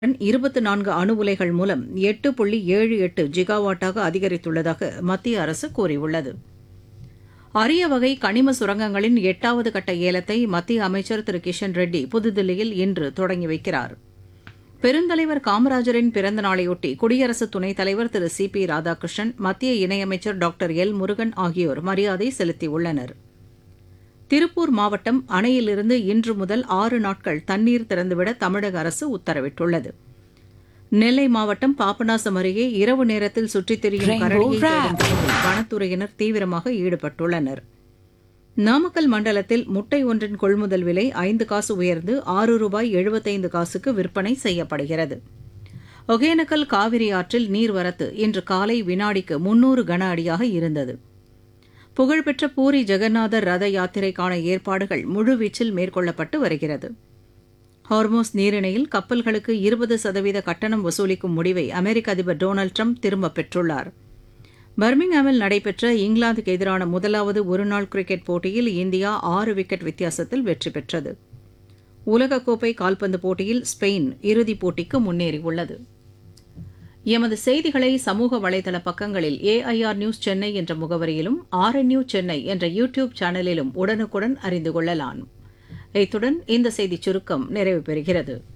இருபத்து நான்கு அணு உலைகள் மூலம் எட்டு புள்ளி ஏழு எட்டு ஜிகாவாட்டாக அதிகரித்துள்ளதாக மத்திய அரசு கூறியுள்ளது அரிய வகை கனிம சுரங்கங்களின் எட்டாவது கட்ட ஏலத்தை மத்திய அமைச்சர் திரு கிஷன் ரெட்டி புதுதில்லியில் இன்று தொடங்கி வைக்கிறார் பெருந்தலைவர் காமராஜரின் பிறந்த நாளையொட்டி குடியரசு துணைத் தலைவர் திரு சி பி ராதாகிருஷ்ணன் மத்திய இணையமைச்சர் டாக்டர் எல் முருகன் ஆகியோர் மரியாதை செலுத்தியுள்ளனர் திருப்பூர் மாவட்டம் அணையிலிருந்து இன்று முதல் ஆறு நாட்கள் தண்ணீர் திறந்துவிட தமிழக அரசு உத்தரவிட்டுள்ளது நெல்லை மாவட்டம் பாபநாசம் அருகே இரவு நேரத்தில் சுற்றித் திரியும் கரடியை தேடும் பணியில் வனத்துறையினர் தீவிரமாக ஈடுபட்டுள்ளனர் நாமக்கல் மண்டலத்தில் முட்டை ஒன்றின் கொள்முதல் விலை ஐந்து காசு உயர்ந்து ஆறு ரூபாய் எழுபத்தைந்து காசுக்கு விற்பனை செய்யப்படுகிறது ஒகேனக்கல் காவிரி ஆற்றில் நீர்வரத்து இன்று காலை வினாடிக்கு முன்னூறு கன அடியாக இருந்தது புகழ்பெற்ற பூரி ஜெகநாதர் ரத யாத்திரைக்கான ஏற்பாடுகள் முழுவீச்சில் மேற்கொள்ளப்பட்டு வருகிறது ஹார்மோஸ் நீரிணையில் கப்பல்களுக்கு இருபது சதவீத கட்டணம் வசூலிக்கும் முடிவை அமெரிக்க அதிபர் டொனால்டு ட்ரம்ப் திரும்பப் பெற்றுள்ளார் பர்மிங்ஹாமில் நடைபெற்ற இங்கிலாந்துக்கு எதிரான முதலாவது ஒருநாள் கிரிக்கெட் போட்டியில் இந்தியா ஆறு விக்கெட் வித்தியாசத்தில் வெற்றி பெற்றது உலகக்கோப்பை கால்பந்து போட்டியில் ஸ்பெயின் இறுதிப் போட்டிக்கு முன்னேறியுள்ளது எமது செய்திகளை சமூக வலைதள பக்கங்களில் ஏஐஆர் நியூஸ் சென்னை என்ற முகவரியிலும் ஆர்என்யூ சென்னை என்ற யூ டியூப் சேனலிலும் உடனுக்குடன் அறிந்து கொள்ளலாம் இத்துடன் இந்த செய்திச் சுருக்கம் நிறைவு பெறுகிறது